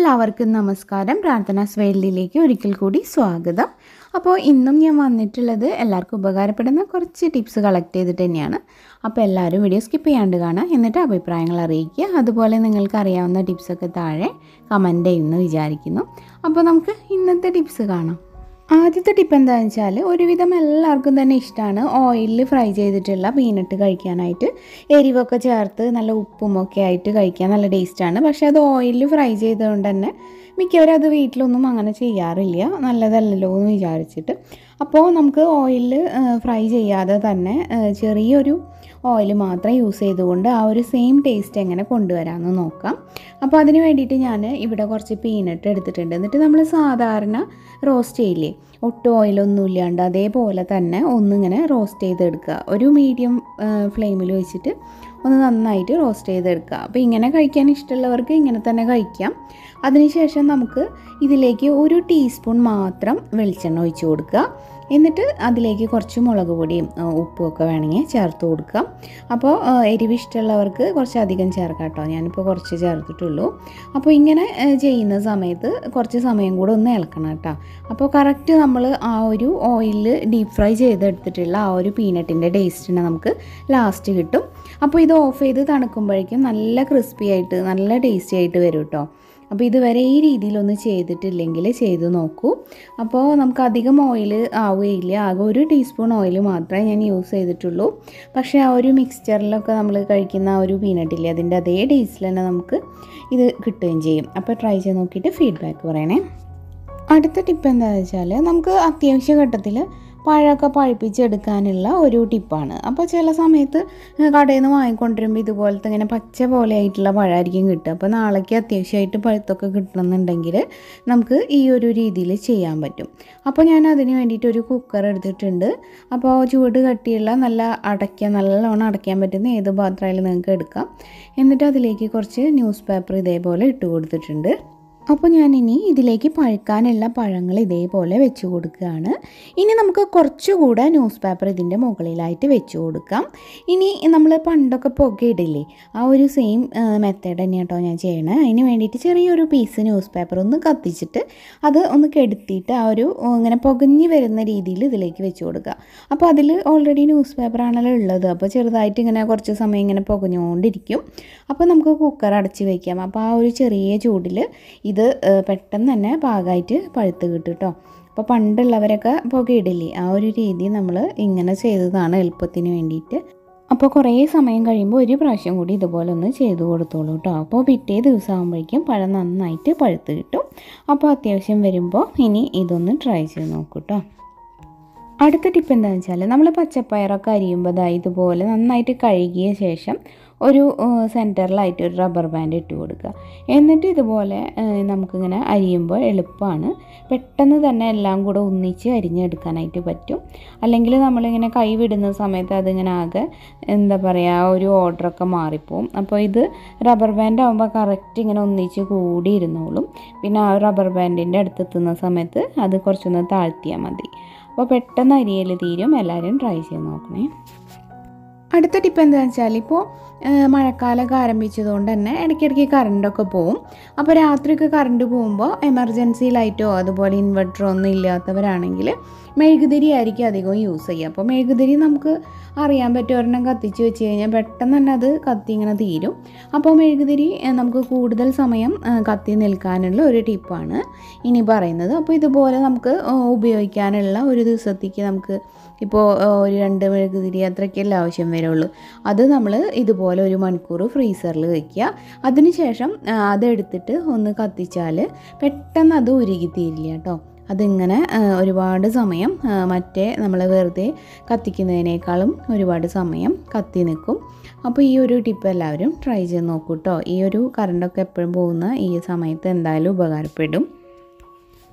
എല്ലാവർക്കും നമസ്കാരം പ്രാർത്ഥന സ്വേലിലേക്ക് ഒരിക്കൽ കൂടി സ്വാഗതം അപ്പോൾ ഇന്നും ഞാൻ വന്നിട്ടുള്ളത് എല്ലാവർക്കും ഉപകാരപ്പെടുന്ന കുറച്ച് ടിപ്സ് കളക്ട് ചെയ്തിട്ട് തന്നെയാണ് അപ്പോൾ എല്ലാവരും വീഡിയോ സ്കിപ്പ് ചെയ്യാണ്ട് കാണാം എന്നിട്ട് അഭിപ്രായങ്ങൾ അറിയിക്കുക അതുപോലെ നിങ്ങൾക്ക് അറിയാവുന്ന ടിപ്സൊക്കെ താഴെ കമൻറ്റ് ചെയ്യുമെന്ന് വിചാരിക്കുന്നു അപ്പോൾ നമുക്ക് ഇന്നത്തെ ടിപ്സ് കാണാം ആദ്യത്തെ ടിപ്പ് എന്താണെന്ന് വെച്ചാൽ ഒരുവിധം എല്ലാവർക്കും തന്നെ ഇഷ്ടമാണ് ഓയിലിൽ ഫ്രൈ ചെയ്തിട്ടുള്ള പീനട്ട് കഴിക്കാനായിട്ട് എരിവൊക്കെ ചേർത്ത് നല്ല ഉപ്പും ഒക്കെ ആയിട്ട് കഴിക്കാൻ നല്ല ടേസ്റ്റാണ് പക്ഷേ അത് ഓയിലിൽ ഫ്രൈ ചെയ്തുകൊണ്ട് തന്നെ മിക്കവരും അത് വീട്ടിലൊന്നും അങ്ങനെ ചെയ്യാറില്ല നല്ലതല്ലല്ലോ എന്ന് വിചാരിച്ചിട്ട് അപ്പോൾ നമുക്ക് ഓയിലിൽ ഫ്രൈ ചെയ്യാതെ തന്നെ ഏഹ്, ചെറിയൊരു ഓയിൽ മാത്രം യൂസ് ചെയ്തുകൊണ്ട് ആ ഒരു സെയിം ടേസ്റ്റ് എങ്ങനെ കൊണ്ടുവരാമെന്ന് നോക്കാം അപ്പോൾ അതിന് വേണ്ടിയിട്ട് ഞാൻ ഇവിടെ കുറച്ച് പീനട്ട് എടുത്തിട്ടുണ്ട് എന്നിട്ട് നമ്മൾ സാധാരണ റോസ്റ്റ് ചെയ്യില്ലേ ഒട്ടും ഓയിലൊന്നും ഇല്ലാണ്ട് അതേപോലെ തന്നെ ഒന്നിങ്ങനെ റോസ്റ്റ് ചെയ്തെടുക്കുക ഒരു മീഡിയം ഫ്ലെയിമിൽ വെച്ചിട്ട് ഒന്ന് നന്നായിട്ട് റോസ്റ്റ് ചെയ്തെടുക്കുക അപ്പോൾ ഇങ്ങനെ കഴിക്കാൻ ഇഷ്ടമുള്ളവർക്ക് ഇങ്ങനെ തന്നെ കഴിക്കാം അതിനുശേഷം നമുക്ക് ഇതിലേക്ക് ഒരു ടീസ്പൂൺ മാത്രം വെളിച്ചെണ്ണ ഒഴിച്ച് കൊടുക്കുക എന്നിട്ട് അതിലേക്ക് കുറച്ച് മുളക് പൊടിയും ആ, ഉപ്പും ഒക്കെ വേണമെങ്കിൽ ചേർത്ത് കൊടുക്കാം അപ്പോൾ ആ, എരിവ് ഇഷ്ടമുള്ളവർക്ക് കുറച്ച് അധികം ചേർക്കാം കേട്ടോ ഞാനിപ്പോൾ കുറച്ച് ചേർത്തിട്ടുള്ളൂ അപ്പോൾ ഇങ്ങനെ ആ, ചെയ്യുന്ന സമയത്ത് കുറച്ച് സമയം കൂടെ ഒന്ന് ഇളക്കണം കേട്ടോ അപ്പോൾ കറക്റ്റ് നമ്മൾ ആ ഒരു ഓയിലിൽ ഡീപ്പ് ഫ്രൈ ചെയ്തെടുത്തിട്ടുള്ള ആ ഒരു പീനട്ടിൻ്റെ ടേസ്റ്റിനെ നമുക്ക് ലാസ്റ്റ് കിട്ടും അപ്പോൾ ഇത് ഓഫ് ചെയ്ത് തണുക്കുമ്പോഴേക്കും നല്ല ക്രിസ്പി ആയിട്ട് നല്ല ടേസ്റ്റി ആയിട്ട് വരും കേട്ടോ അപ്പോൾ ഇതുവരെ ഈ രീതിയിലൊന്ന് ചെയ്തിട്ടില്ലെങ്കിൽ ചെയ്ത് നോക്കൂ അപ്പോൾ നമുക്ക് അധികം ഓയിൽ ആവുകയില്ല ആകെ ഒരു ടീസ്പൂൺ ഓയിൽ മാത്രമേ ഞാൻ യൂസ് ചെയ്തിട്ടുള്ളൂ പക്ഷേ ആ ഒരു മിക്സ്ചറിലൊക്കെ നമ്മൾ കഴിക്കുന്ന ആ ഒരു പീനട്ടില്ലേ അതിൻ്റെ അതേ ടേസ്റ്റിൽ തന്നെ നമുക്ക് ഇത് കിട്ടുകയും ചെയ്യും അപ്പോൾ ട്രൈ ചെയ്ത് നോക്കിയിട്ട് ഫീഡ്ബാക്ക് പറയണേ അടുത്ത ടിപ്പ് എന്താണെന്ന് വെച്ചാൽ നമുക്ക് അത്യാവശ്യ ഘട്ടത്തിൽ പഴമൊക്കെ പഴുപ്പിച്ചെടുക്കാനുള്ള ഒരു ടിപ്പാണ് അപ്പോൾ ചില സമയത്ത് കടയിൽ നിന്ന് വാങ്ങിക്കൊണ്ടിരുമ്പോൾ ഇതുപോലത്തെ ഇങ്ങനെ പച്ച പോലെ ആയിട്ടുള്ള പഴമായിരിക്കും കിട്ടുക അപ്പോൾ നാളേക്ക് അത്യാവശ്യമായിട്ട് പഴുത്തൊക്കെ കിട്ടണമെന്നുണ്ടെങ്കിൽ നമുക്ക് ഈ ഒരു രീതിയിൽ ചെയ്യാൻ പറ്റും അപ്പോൾ ഞാൻ അതിന് വേണ്ടിയിട്ട് ഒരു കുക്കർ എടുത്തിട്ടുണ്ട് അപ്പോൾ ചൂട് കട്ടിയുള്ള നല്ല അടയ്ക്കാൻ നല്ലോണം അടയ്ക്കാൻ പറ്റുന്ന ഏത് പാത്രമായാലും നിങ്ങൾക്ക് എടുക്കാം എന്നിട്ട് അതിലേക്ക് കുറച്ച് ന്യൂസ് പേപ്പർ ഇതേപോലെ ഇട്ട് കൊടുത്തിട്ടുണ്ട് അപ്പോൾ ഞാനിനി ഇതിലേക്ക് പഴുക്കാനുള്ള പഴങ്ങൾ ഇതേപോലെ വെച്ച് കൊടുക്കുകയാണ് ഇനി നമുക്ക് കുറച്ചുകൂടെ ന്യൂസ് പേപ്പർ ഇതിൻ്റെ മുകളിലായിട്ട് വെച്ച് കൊടുക്കാം ഇനി നമ്മൾ പണ്ടൊക്കെ പുകയിടില്ലേ ആ ഒരു സെയിം മെത്തേഡ് തന്നെ കേട്ടോ ഞാൻ ചെയ്യണേ അതിന് വേണ്ടിയിട്ട് ചെറിയൊരു പീസ് ന്യൂസ് പേപ്പർ ഒന്ന് കത്തിച്ചിട്ട് അത് ഒന്ന് കെടുത്തിയിട്ട് ആ ഒരു ഏഹ്, ഇങ്ങനെ പുകഞ്ഞ് വരുന്ന രീതിയിൽ ഇതിലേക്ക് വെച്ച് കൊടുക്കുക അപ്പോൾ അതിൽ ഓൾറെഡി ന്യൂസ് പേപ്പർ ആണല്ലോ ഉള്ളത് അപ്പോൾ ചെറുതായിട്ട് ഇങ്ങനെ കുറച്ച് സമയം ഇങ്ങനെ പുകഞ്ഞുകൊണ്ടിരിക്കും അപ്പോൾ നമുക്ക് കുക്കർ അടച്ച് വയ്ക്കാം അപ്പോൾ ആ ഒരു ചെറിയ ചൂടിൽ ഇത് ഏഹ്, പെട്ടെന്ന് തന്നെ പാകമായിട്ട് പഴുത്ത് കിട്ടും കേട്ടോ അപ്പോൾ പണ്ടുള്ളവരൊക്കെ പുകയിടില്ലേ ആ ഒരു രീതി നമ്മൾ ഇങ്ങനെ ചെയ്തതാണ് എളുപ്പത്തിന് വേണ്ടിയിട്ട് അപ്പോൾ കുറേ സമയം കഴിയുമ്പോൾ ഒരു പ്രാവശ്യം കൂടി ഇതുപോലെ ഒന്ന് ചെയ്ത് കൊടുത്തോളൂ കേട്ടോ അപ്പോൾ പിറ്റേ ദിവസം ആകുമ്പോഴേക്കും പഴം നന്നായിട്ട് പഴുത്ത് കിട്ടും അപ്പോൾ അത്യാവശ്യം വരുമ്പോൾ ഇനി ഇതൊന്ന് ട്രൈ ചെയ്ത് നോക്കൂ കേട്ടോ അടുത്ത ടിപ്പ് എന്താണെന്ന് വെച്ചാൽ നമ്മൾ പച്ചപ്പയറൊക്കെ അരിയുമ്പോൾ ദാ ഇതുപോലെ നന്നായിട്ട് കഴുകിയ ശേഷം ഒരു സെൻറ്ററിലായിട്ട് ഒരു റബ്ബർ ബാൻഡ് ഇട്ട് കൊടുക്കുക എന്നിട്ട് ഇതുപോലെ ഏഹ്, നമുക്കിങ്ങനെ അരിയുമ്പോൾ എളുപ്പമാണ് പെട്ടെന്ന് തന്നെ എല്ലാം കൂടെ ഒന്നിച്ച് അരിഞ്ഞെടുക്കാനായിട്ട് പറ്റും അല്ലെങ്കിൽ നമ്മളിങ്ങനെ കൈ വിടുന്ന സമയത്ത് അതിങ്ങനെ ആകെ എന്താ പറയുക ഒരു ഓർഡറൊക്കെ മാറിപ്പോവും അപ്പോൾ ഇത് റബ്ബർ ബാൻഡ് ആകുമ്പോൾ കറക്റ്റ് ഇങ്ങനെ ഒന്നിച്ച് കൂടി ഇരുന്നോളും പിന്നെ ആ റബ്ബർ ബാൻഡിൻ്റെ അടുത്തെത്തുന്ന സമയത്ത് അത് കുറച്ചൊന്ന് താഴ്ത്തിയാൽ മതി അപ്പോൾ പെട്ടെന്ന് അരിയൽ തീരും എല്ലാവരും ട്രൈ ചെയ്ത് നോക്കണേ അടുത്ത ടിപ്പ് എന്താണെന്ന് വെച്ചാൽ ഇപ്പോൾ മഴക്കാലമൊക്കെ ആരംഭിച്ചതുകൊണ്ട് തന്നെ ഇടയ്ക്കിടയ്ക്ക് കറണ്ടൊക്കെ പോവും അപ്പോൾ രാത്രിയൊക്കെ കറണ്ട് പോകുമ്പോൾ എമർജൻസി ലൈറ്റോ അതുപോലെ ഇൻവെർട്ടറോ ഒന്നും ഇല്ലാത്തവരാണെങ്കിൽ മെഴുകുതിരി ആയിരിക്കും അധികവും യൂസ് ചെയ്യുക അപ്പോൾ മെഴുകുതിരി നമുക്ക് അറിയാൻ പറ്റും ഒരെണ്ണം കത്തിച്ച് വെച്ച് കഴിഞ്ഞാൽ പെട്ടെന്ന് തന്നെ അത് കത്തി ഇങ്ങനെ തീരും അപ്പോൾ മെഴുകുതിരി ഏഹ്, നമുക്ക് കൂടുതൽ സമയം ഏഹ്, കത്തി നിൽക്കാനുള്ള ഒരു ടിപ്പാണ് ഇനി പറയുന്നത് അപ്പോൾ ഇതുപോലെ നമുക്ക് ഏഹ്, ഉപയോഗിക്കാനുള്ള ഒരു ദിവസത്തേക്ക് നമുക്ക് ഇപ്പോൾ ഏഹ്, ഒരു രണ്ട് മെഴുകുതിരി അത്രയ്ക്കല്ലേ ആവശ്യം വരുള്ളൂ അത് നമ്മൾ ഇതുപോലെ ഒരു മണിക്കൂർ ഫ്രീസറിൽ വയ്ക്കുക അതിനുശേഷം ആ, അതെടുത്തിട്ട് ഒന്ന് കത്തിച്ചാൽ പെട്ടെന്ന് അത് ഉരുകി തീരില്ല കേട്ടോ അതിങ്ങനെ ആ, ഒരുപാട് സമയം ആ, മറ്റേ നമ്മൾ വെറുതെ കത്തിക്കുന്നതിനേക്കാളും ഒരുപാട് സമയം കത്തി നിൽക്കും അപ്പോൾ ഈ ഒരു ടിപ്പ് എല്ലാവരും ട്രൈ ചെയ്ത് നോക്കൂ കേട്ടോ ഈ ഒരു കറണ്ടൊക്കെ എപ്പോഴും പോകുന്ന ഈ സമയത്ത് എന്തായാലും ഉപകാരപ്പെടും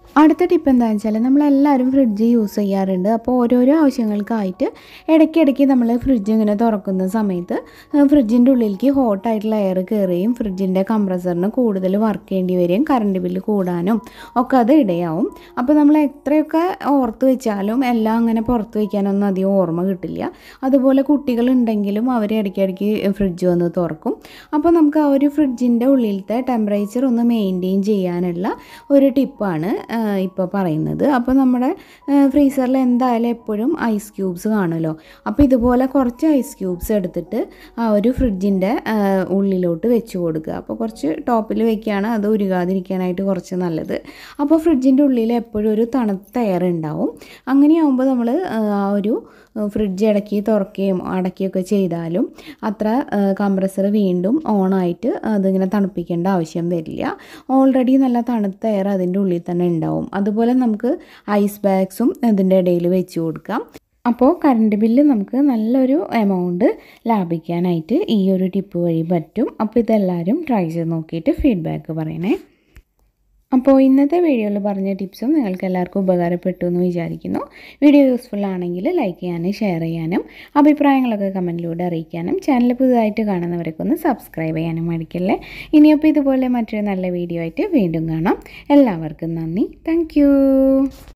അടുത്ത ടിപ്പ് എന്താണെന്ന് വെച്ചാൽ നമ്മളെല്ലാവരും ഫ്രിഡ്ജ് യൂസ് ചെയ്യാറുണ്ട് അപ്പോൾ ഓരോരോ ആവശ്യങ്ങൾക്കായിട്ട് ഇടയ്ക്കിടയ്ക്ക് നമ്മൾ ഫ്രിഡ്ജ് ഇങ്ങനെ തുറക്കുന്ന സമയത്ത് ഫ്രിഡ്ജിൻ്റെ ഉള്ളിലേക്ക് ഹോട്ടായിട്ടുള്ള എയർ കയറുകയും ഫ്രിഡ്ജിൻ്റെ കംപ്രസറിന് കൂടുതൽ വർക്ക് ചെയ്യേണ്ടി വരികയും കറണ്ട് ബില്ല് കൂടാനും ഒക്കെ അത് ഇടയാവും അപ്പോൾ നമ്മൾ എത്രയൊക്കെ ഓർത്ത് വെച്ചാലും എല്ലാം അങ്ങനെ പുറത്ത് വയ്ക്കാനൊന്നും അധികം ഓർമ്മ കിട്ടില്ല അതുപോലെ കുട്ടികളുണ്ടെങ്കിലും അവർ ഇടയ്ക്കിടയ്ക്ക് ഫ്രിഡ്ജ് വന്ന് തുറക്കും അപ്പോൾ നമുക്ക് ആ ഒരു ഫ്രിഡ്ജിൻ്റെ ഉള്ളിലത്തെ ടെമ്പറേച്ചർ ഒന്ന് മെയിൻറ്റെയിൻ ചെയ്യാനുള്ള ഒരു ടിപ്പാണ് ഇപ്പോൾ പറയുന്നത് അപ്പോൾ നമ്മുടെ ഫ്രീസറിൽ എന്തായാലും എപ്പോഴും ഐസ് ക്യൂബ്സ് കാണുമല്ലോ അപ്പോൾ ഇതുപോലെ കുറച്ച് ഐസ് ക്യൂബ്സ് എടുത്തിട്ട് ആ ഒരു ഫ്രിഡ്ജിൻ്റെ ഉള്ളിലോട്ട് വെച്ച് കൊടുക്കുക അപ്പോൾ കുറച്ച് ടോപ്പിൽ വെക്കുകയാണ് അത് ഉരുകാതിരിക്കാനായിട്ട് കുറച്ച് നല്ലത് അപ്പോൾ ഫ്രിഡ്ജിൻ്റെ ഉള്ളിൽ എപ്പോഴും ഒരു തണുത്ത എയർ ഉണ്ടാവും അങ്ങനെയാകുമ്പോൾ നമ്മൾ ആ ഒരു ഫ്രിഡ്ജ് ഇടയ്ക്ക് തുറക്കുകയും അടയ്ക്കുകയൊക്കെ ചെയ്താലും അത്ര കംപ്രസർ വീണ്ടും ഓണായിട്ട് അതിങ്ങനെ തണുപ്പിക്കേണ്ട ആവശ്യം വരില്ല ഓൾറെഡി നല്ല തണുത്ത എയർ അതിൻ്റെ ഉള്ളിൽ തന്നെ ഉണ്ടാവും അതുപോലെ നമുക്ക് ഐസ് ബാഗ്സും ഇതിൻ്റെ ഇടയിൽ വെച്ച് കൊടുക്കാം അപ്പോൾ കറണ്ട് ബില്ല് നമുക്ക് നല്ലൊരു എമൗണ്ട് ലാഭിക്കാനായിട്ട് ഈ ഒരു ടിപ്പ് വഴി പറ്റും അപ്പോൾ ഇതെല്ലാവരും ട്രൈ ചെയ്ത് നോക്കിയിട്ട് ഫീഡ്ബാക്ക് പറയണേ അപ്പോൾ ഇന്നത്തെ വീഡിയോയിൽ പറഞ്ഞ ടിപ്സും നിങ്ങൾക്ക് എല്ലാവർക്കും ഉപകാരപ്പെട്ടു എന്ന് വിചാരിക്കുന്നു വീഡിയോ യൂസ്ഫുൾ ആണെങ്കിൽ ലൈക്ക് ചെയ്യാനും ഷെയർ ചെയ്യാനും അഭിപ്രായങ്ങളൊക്കെ കമൻറ്റിലൂടെ അറിയിക്കാനും ചാനൽ പുതുതായിട്ട് കാണുന്നവരൊക്കെ ഒന്ന് സബ്സ്ക്രൈബ് ചെയ്യാനും മടിക്കല്ലേ ഇനിയപ്പോൾ ഇതുപോലെ മറ്റൊരു നല്ല വീഡിയോ ആയിട്ട് വീണ്ടും കാണാം എല്ലാവർക്കും നന്ദി താങ്ക്